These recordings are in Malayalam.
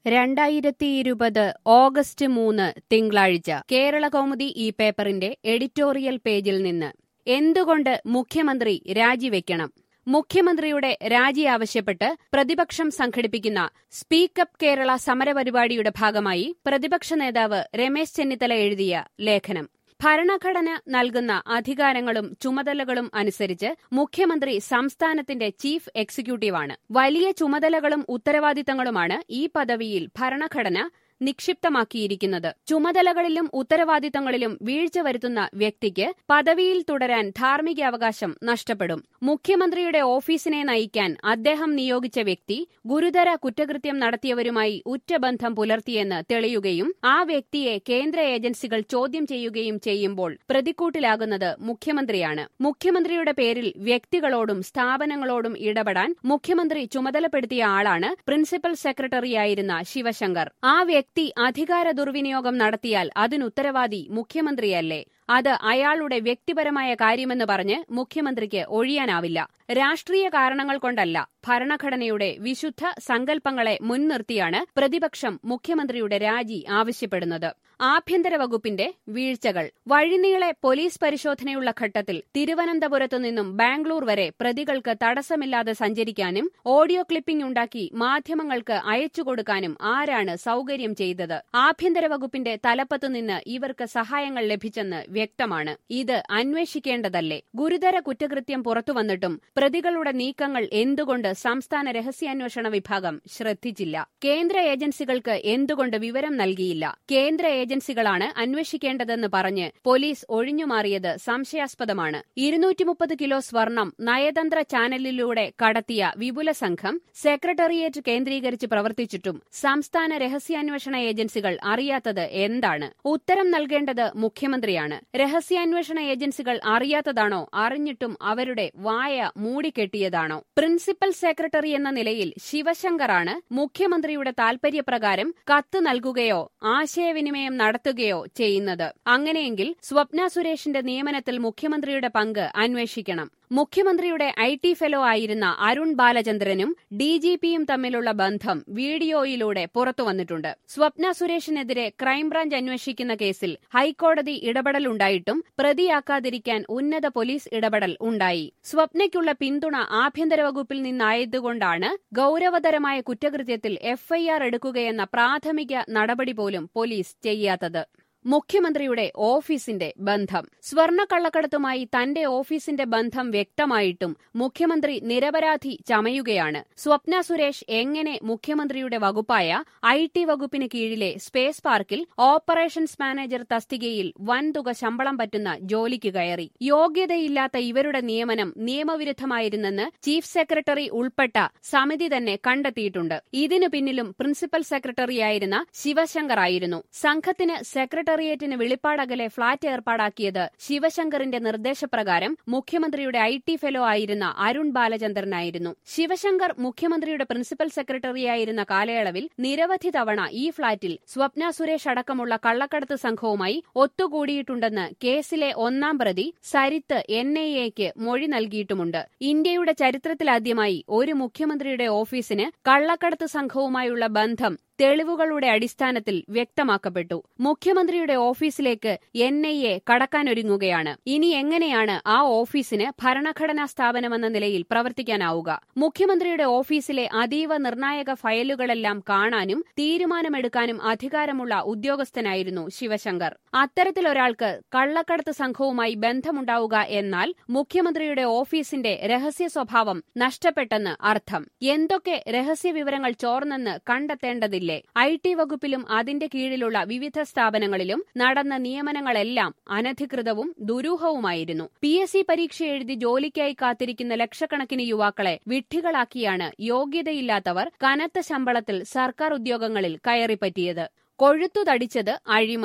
രണ്ടായിരത്തി ഇരുപത് ഓഗസ്റ്റ് മൂന്ന് തിങ്കളാഴ്ച കേരള കൗമുദി ഈ പേപ്പറിന്റെ എഡിറ്റോറിയൽ പേജിൽ നിന്ന് എന്തുകൊണ്ട് മുഖ്യമന്ത്രി രാജിവെക്കണം മുഖ്യമന്ത്രിയുടെ രാജി ആവശ്യപ്പെട്ട് പ്രതിപക്ഷം സംഘടിപ്പിക്കുന്ന സ്പീക്കപ്പ് കേരള സമരപരിപാടിയുടെ ഭാഗമായി പ്രതിപക്ഷ നേതാവ് രമേശ് ചെന്നിത്തല എഴുതിയ ലേഖനം ഭരണഘടന നൽകുന്ന അധികാരങ്ങളും ചുമതലകളും അനുസരിച്ച് മുഖ്യമന്ത്രി സംസ്ഥാനത്തിന്റെ ചീഫ് എക്സിക്യൂട്ടീവാണ് വലിയ ചുമതലകളും ഉത്തരവാദിത്തങ്ങളുമാണ് ഈ പദവിയിൽ ഭരണഘടന നിക്ഷിപ്തമാക്കിയിരിക്കുന്നത് ചുമതലകളിലും ഉത്തരവാദിത്തങ്ങളിലും വീഴ്ച വരുത്തുന്ന വ്യക്തിക്ക് പദവിയിൽ തുടരാൻ ധാർമ്മികാവകാശം നഷ്ടപ്പെടും മുഖ്യമന്ത്രിയുടെ ഓഫീസിനെ നയിക്കാൻ അദ്ദേഹം നിയോഗിച്ച വ്യക്തി ഗുരുതര കുറ്റകൃത്യം നടത്തിയവരുമായി ഉറ്റബന്ധം പുലർത്തിയെന്ന് തെളിയുകയും ആ വ്യക്തിയെ കേന്ദ്ര ഏജൻസികൾ ചോദ്യം ചെയ്യുകയും ചെയ്യുമ്പോൾ പ്രതിക്കൂട്ടിലാകുന്നത് മുഖ്യമന്ത്രിയാണ് മുഖ്യമന്ത്രിയുടെ പേരിൽ വ്യക്തികളോടും സ്ഥാപനങ്ങളോടും ഇടപെടാൻ മുഖ്യമന്ത്രി ചുമതലപ്പെടുത്തിയ ആളാണ് പ്രിൻസിപ്പൽ സെക്രട്ടറിയായിരുന്ന ശിവശങ്കർ ആ വ്യക്തി അധികാര ദുർവിനിയോഗം നടത്തിയാൽ അതിനുത്തരവാദി മുഖ്യമന്ത്രിയല്ലേ അത് അയാളുടെ വ്യക്തിപരമായ കാര്യമെന്ന് പറഞ്ഞ് മുഖ്യമന്ത്രിക്ക് ഒഴിയാനാവില്ല രാഷ്ട്രീയ കാരണങ്ങൾ കൊണ്ടല്ല ഭരണഘടനയുടെ വിശുദ്ധ സങ്കല്പങ്ങളെ മുൻനിർത്തിയാണ് പ്രതിപക്ഷം മുഖ്യമന്ത്രിയുടെ രാജി ആവശ്യപ്പെടുന്നത് ആഭ്യന്തര വകുപ്പിന്റെ വീഴ്ചകൾ വഴിനീളെ പോലീസ് പരിശോധനയുള്ള ഘട്ടത്തിൽ തിരുവനന്തപുരത്തു നിന്നും ബാംഗ്ലൂർ വരെ പ്രതികൾക്ക് തടസ്സമില്ലാതെ സഞ്ചരിക്കാനും ഓഡിയോ ക്ലിപ്പിംഗ് ഉണ്ടാക്കി മാധ്യമങ്ങൾക്ക് അയച്ചുകൊടുക്കാനും ആരാണ് സൌകര്യം ചെയ്തത് ആഭ്യന്തര വകുപ്പിന്റെ തലപ്പത്തുനിന്ന് ഇവർക്ക് സഹായങ്ങൾ ലഭിച്ചെന്ന് വ്യക്തമാണ് ഇത് അന്വേഷിക്കേണ്ടതല്ലേ ഗുരുതര കുറ്റകൃത്യം പുറത്തുവന്നിട്ടും പ്രതികളുടെ നീക്കങ്ങൾ എന്തുകൊണ്ട് സംസ്ഥാന രഹസ്യാന്വേഷണ വിഭാഗം ശ്രദ്ധിച്ചില്ല കേന്ദ്ര ഏജൻസികൾക്ക് എന്തുകൊണ്ട് വിവരം നൽകിയില്ല കേന്ദ്ര ഏജൻസികളാണ് അന്വേഷിക്കേണ്ടതെന്ന് പറഞ്ഞ് പോലീസ് ഒഴിഞ്ഞുമാറിയത് സംശയാസ്പദമാണ് ഇരുന്നൂറ്റിമുപ്പത് കിലോ സ്വർണം നയതന്ത്ര ചാനലിലൂടെ കടത്തിയ വിപുല സംഘം സെക്രട്ടേറിയറ്റ് കേന്ദ്രീകരിച്ച് പ്രവർത്തിച്ചിട്ടും സംസ്ഥാന രഹസ്യാന്വേഷണ ഏജൻസികൾ അറിയാത്തത് എന്താണ് ഉത്തരം നൽകേണ്ടത് മുഖ്യമന്ത്രിയാണ് രഹസ്യാന്വേഷണ ഏജൻസികൾ അറിയാത്തതാണോ അറിഞ്ഞിട്ടും അവരുടെ വായ മൂടിക്കെട്ടിയതാണോ പ്രിൻസിപ്പൽ സെക്രട്ടറി എന്ന നിലയിൽ ശിവശങ്കറാണ് മുഖ്യമന്ത്രിയുടെ താൽപര്യപ്രകാരം കത്ത് നൽകുകയോ ആശയവിനിമയം നടത്തുകയോ ചെയ്യുന്നത് അങ്ങനെയെങ്കിൽ സ്വപ്ന സുരേഷിന്റെ നിയമനത്തിൽ മുഖ്യമന്ത്രിയുടെ പങ്ക് അന്വേഷിക്കണം മുഖ്യമന്ത്രിയുടെ ഐ ടി ഫെലോ ആയിരുന്ന അരുൺ ബാലചന്ദ്രനും ഡി ജി പിയും തമ്മിലുള്ള ബന്ധം വീഡിയോയിലൂടെ പുറത്തുവന്നിട്ടുണ്ട് സ്വപ്ന സുരേഷിനെതിരെ ക്രൈംബ്രാഞ്ച് അന്വേഷിക്കുന്ന കേസിൽ ഹൈക്കോടതി ഇടപെടലുണ്ടായിട്ടും പ്രതിയാക്കാതിരിക്കാൻ ഉന്നത പോലീസ് ഇടപെടൽ ഉണ്ടായി സ്വപ്നയ്ക്കുള്ള പിന്തുണ ആഭ്യന്തര വകുപ്പിൽ നിന്നായതുകൊണ്ടാണ് ഗൌരവതരമായ കുറ്റകൃത്യത്തിൽ എഫ്ഐആർ എടുക്കുകയെന്ന പ്രാഥമിക നടപടി പോലും പോലീസ് ചെയ്യാത്തത് മുഖ്യമന്ത്രിയുടെ ഓഫീസിന്റെ ബന്ധം സ്വർണ്ണക്കള്ളക്കടത്തുമായി തന്റെ ഓഫീസിന്റെ ബന്ധം വ്യക്തമായിട്ടും മുഖ്യമന്ത്രി നിരപരാധി ചമയുകയാണ് സ്വപ്ന സുരേഷ് എങ്ങനെ മുഖ്യമന്ത്രിയുടെ വകുപ്പായ ഐ ടി വകുപ്പിന് കീഴിലെ സ്പേസ് പാർക്കിൽ ഓപ്പറേഷൻസ് മാനേജർ തസ്തികയിൽ വൻതുക ശമ്പളം പറ്റുന്ന ജോലിക്ക് കയറി യോഗ്യതയില്ലാത്ത ഇവരുടെ നിയമനം നിയമവിരുദ്ധമായിരുന്നെന്ന് ചീഫ് സെക്രട്ടറി ഉൾപ്പെട്ട സമിതി തന്നെ കണ്ടെത്തിയിട്ടുണ്ട് ഇതിനു പിന്നിലും പ്രിൻസിപ്പൽ സെക്രട്ടറിയായിരുന്ന ശിവശങ്കർ ആയിരുന്നു സംഘത്തിന് സെക്രട്ടേറിയറ്റിന് വെളിപ്പാടകലെ ഫ്ളാറ്റ് ഏർപ്പാടാക്കിയത് ശിവശങ്കറിന്റെ നിർദ്ദേശപ്രകാരം മുഖ്യമന്ത്രിയുടെ ഐ ടി ഫെലോ ആയിരുന്ന അരുൺ ബാലചന്ദ്രനായിരുന്നു ശിവശങ്കർ മുഖ്യമന്ത്രിയുടെ പ്രിൻസിപ്പൽ സെക്രട്ടറിയായിരുന്ന കാലയളവിൽ നിരവധി തവണ ഈ ഫ്ളാറ്റിൽ സ്വപ്ന സുരേഷ് അടക്കമുള്ള കള്ളക്കടത്ത് സംഘവുമായി ഒത്തുകൂടിയിട്ടുണ്ടെന്ന് കേസിലെ ഒന്നാം പ്രതി സരിത്ത് എൻ ഐ എക്ക് മൊഴി നൽകിയിട്ടുമുണ്ട് ഇന്ത്യയുടെ ചരിത്രത്തിലാദ്യമായി ഒരു മുഖ്യമന്ത്രിയുടെ ഓഫീസിന് കള്ളക്കടത്ത് സംഘവുമായുള്ള ബന്ധം തെളിവുകളുടെ അടിസ്ഥാനത്തിൽ വ്യക്തമാക്കപ്പെട്ടു മുഖ്യമന്ത്രിയുടെ ഓഫീസിലേക്ക് എൻ ഐ എ കടക്കാനൊരുങ്ങുകയാണ് ഇനി എങ്ങനെയാണ് ആ ഓഫീസിന് ഭരണഘടനാ സ്ഥാപനമെന്ന നിലയിൽ പ്രവർത്തിക്കാനാവുക മുഖ്യമന്ത്രിയുടെ ഓഫീസിലെ അതീവ നിർണായക ഫയലുകളെല്ലാം കാണാനും തീരുമാനമെടുക്കാനും അധികാരമുള്ള ഉദ്യോഗസ്ഥനായിരുന്നു ശിവശങ്കർ അത്തരത്തിലൊരാൾക്ക് കള്ളക്കടത്ത് സംഘവുമായി ബന്ധമുണ്ടാവുക എന്നാൽ മുഖ്യമന്ത്രിയുടെ ഓഫീസിന്റെ രഹസ്യ സ്വഭാവം നഷ്ടപ്പെട്ടെന്ന് അർത്ഥം എന്തൊക്കെ രഹസ്യ വിവരങ്ങൾ ചോർന്നെന്ന് കണ്ടെത്തേണ്ടതില്ലേ ഐ ടി വകുപ്പിലും അതിന്റെ കീഴിലുള്ള വിവിധ സ്ഥാപനങ്ങളിലും നടന്ന നിയമനങ്ങളെല്ലാം അനധികൃതവും ദുരൂഹവുമായിരുന്നു പി എസ് സി പരീക്ഷ എഴുതി ജോലിക്കായി കാത്തിരിക്കുന്ന ലക്ഷക്കണക്കിന് യുവാക്കളെ വിഡ്ഢികളാക്കിയാണ് യോഗ്യതയില്ലാത്തവർ കനത്ത ശമ്പളത്തിൽ സർക്കാർ ഉദ്യോഗങ്ങളിൽ കയറിപ്പറ്റിയത് കൊഴുത്തുതടിച്ചത് അഴിമതി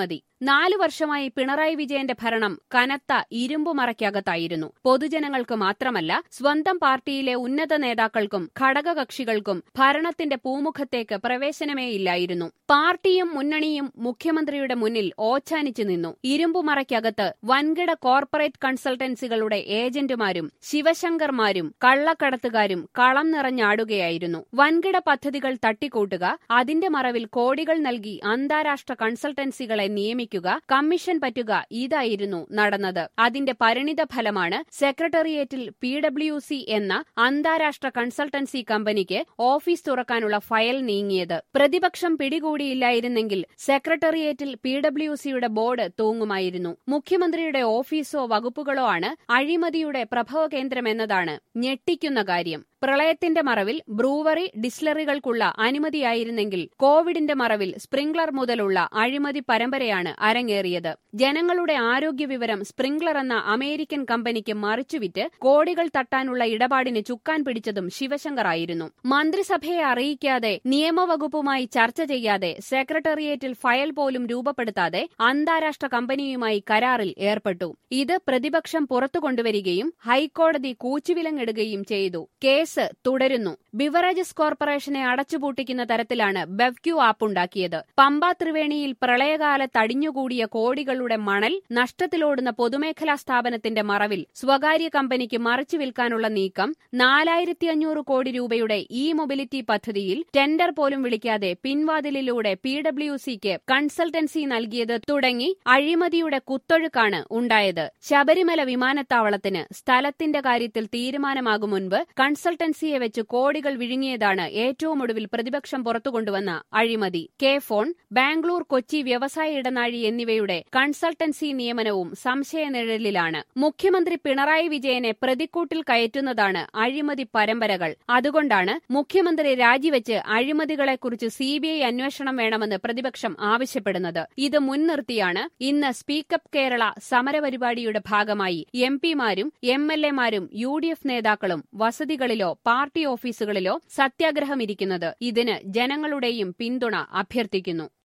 നാലു വർഷമായി പിണറായി വിജയന്റെ ഭരണം കനത്ത ഇരുമ്പുമറയ്ക്കകത്തായിരുന്നു പൊതുജനങ്ങൾക്ക് മാത്രമല്ല സ്വന്തം പാർട്ടിയിലെ ഉന്നത നേതാക്കൾക്കും ഘടകകക്ഷികൾക്കും ഭരണത്തിന്റെ പൂമുഖത്തേക്ക് പ്രവേശനമേയില്ലായിരുന്നു പാർട്ടിയും മുന്നണിയും മുഖ്യമന്ത്രിയുടെ മുന്നിൽ ഓച്ചാനിച്ചു നിന്നു ഇരുമ്പുമറയ്ക്കകത്ത് വൻകിട കോർപ്പറേറ്റ് കൺസൾട്ടൻസികളുടെ ഏജന്റുമാരും ശിവശങ്കർമാരും കള്ളക്കടത്തുകാരും കളം നിറഞ്ഞാടുകയായിരുന്നു വൻകിട പദ്ധതികൾ തട്ടിക്കൂട്ടുക അതിന്റെ മറവിൽ കോടികൾ നൽകി അന്താരാഷ്ട്ര കൺസൾട്ടൻസികളെ നിയമിക്കുക കമ്മീഷൻ പറ്റുക ഇതായിരുന്നു നടന്നത് അതിന്റെ പരിണിത ഫലമാണ് സെക്രട്ടേറിയറ്റിൽ പി ഡബ്ല്യു സി എന്ന അന്താരാഷ്ട്ര കൺസൾട്ടൻസി കമ്പനിക്ക് ഓഫീസ് തുറക്കാനുള്ള ഫയൽ നീങ്ങിയത് പ്രതിപക്ഷം പിടികൂടിയില്ലായിരുന്നെങ്കിൽ സെക്രട്ടേറിയറ്റിൽ പി ഡബ്ല്യു സിയുടെ ബോർഡ് തൂങ്ങുമായിരുന്നു മുഖ്യമന്ത്രിയുടെ ഓഫീസോ വകുപ്പുകളോ ആണ് അഴിമതിയുടെ പ്രഭവ കേന്ദ്രമെന്നതാണ് ഞെട്ടിക്കുന്ന കാര്യം പ്രളയത്തിന്റെ മറവിൽ ബ്രൂവറി ഡിസ്ലറികൾക്കുള്ള അനുമതിയായിരുന്നെങ്കിൽ കോവിഡിന്റെ മറവിൽ സ്പ്രിംഗ്ലർ മുതലുള്ള അഴിമതി പരമ്പരയാണ് അരങ്ങേറിയത് ജനങ്ങളുടെ ആരോഗ്യ വിവരം സ്പ്രിംഗ്ലർ എന്ന അമേരിക്കൻ കമ്പനിക്ക് മറിച്ചുവിറ്റ് കോടികൾ തട്ടാനുള്ള ഇടപാടിന് ചുക്കാൻ പിടിച്ചതും ശിവശങ്കർ ആയിരുന്നു മന്ത്രിസഭയെ അറിയിക്കാതെ നിയമവകുപ്പുമായി ചർച്ച ചെയ്യാതെ സെക്രട്ടേറിയറ്റിൽ ഫയൽ പോലും രൂപപ്പെടുത്താതെ അന്താരാഷ്ട്ര കമ്പനിയുമായി കരാറിൽ ഏർപ്പെട്ടു ഇത് പ്രതിപക്ഷം പുറത്തുകൊണ്ടുവരികയും ഹൈക്കോടതി കൂച്ചുവിലങ്ങിടുകയും ചെയ്തു കേസ് തുടരുന്നു ബിവറേജസ് കോർപ്പറേഷനെ അടച്ചുപൂട്ടിക്കുന്ന തരത്തിലാണ് ബെവ്ക്യൂ ആപ്പ് ഉണ്ടാക്കിയത് പമ്പ ത്രിവേണിയിൽ പ്രളയകാലത്ത് അടിഞ്ഞുകൂടിയ കോടികളുടെ മണൽ നഷ്ടത്തിലോടുന്ന പൊതുമേഖലാ സ്ഥാപനത്തിന്റെ മറവിൽ സ്വകാര്യ കമ്പനിക്ക് മറിച്ചു വിൽക്കാനുള്ള നീക്കം നാലായിരത്തി അഞ്ഞൂറ് കോടി രൂപയുടെ ഇ മൊബിലിറ്റി പദ്ധതിയിൽ ടെൻഡർ പോലും വിളിക്കാതെ പിൻവാതിലിലൂടെ പി ഡബ്ല്യു സിക്ക് കൺസൾട്ടൻസി നൽകിയത് തുടങ്ങി അഴിമതിയുടെ കുത്തൊഴുക്കാണ് ഉണ്ടായത് ശബരിമല വിമാനത്താവളത്തിന് സ്ഥലത്തിന്റെ കാര്യത്തിൽ തീരുമാനമാകും മുൻപ് കൺസൾട്ടൻസിയെ വെച്ച് കോടികൾ വിഴുങ്ങിയതാണ് ഏറ്റവും ഒടുവിൽ പ്രതിപക്ഷം പുറത്തുകൊണ്ടുവന്ന അഴിമതി കെ ഫോൺ ബാംഗ്ലൂർ കൊച്ചി വ്യവസായ ഇടനാഴി എന്നിവയുടെ കൺസൾട്ടൻസി നിയമനവും സംശയനിഴലിലാണ് മുഖ്യമന്ത്രി പിണറായി വിജയനെ പ്രതിക്കൂട്ടിൽ കയറ്റുന്നതാണ് അഴിമതി പരമ്പരകൾ അതുകൊണ്ടാണ് മുഖ്യമന്ത്രി രാജിവെച്ച് അഴിമതികളെക്കുറിച്ച് സിബിഐ അന്വേഷണം വേണമെന്ന് പ്രതിപക്ഷം ആവശ്യപ്പെടുന്നത് ഇത് മുൻനിർത്തിയാണ് ഇന്ന് സ്പീക്കപ്പ് കേരള സമരപരിപാടിയുടെ ഭാഗമായി എം പിമാരും എം എൽ എമാരും യു ഡി എഫ് നേതാക്കളും വസതികളിലോ പാർട്ടി ഓഫീസുകളിലോ സത്യാഗ്രഹമിരിക്കുന്നത് ഇതിന് ജനങ്ങളുടെയും പിന്തുണ അഭ്യർത്ഥിക്കുന്നു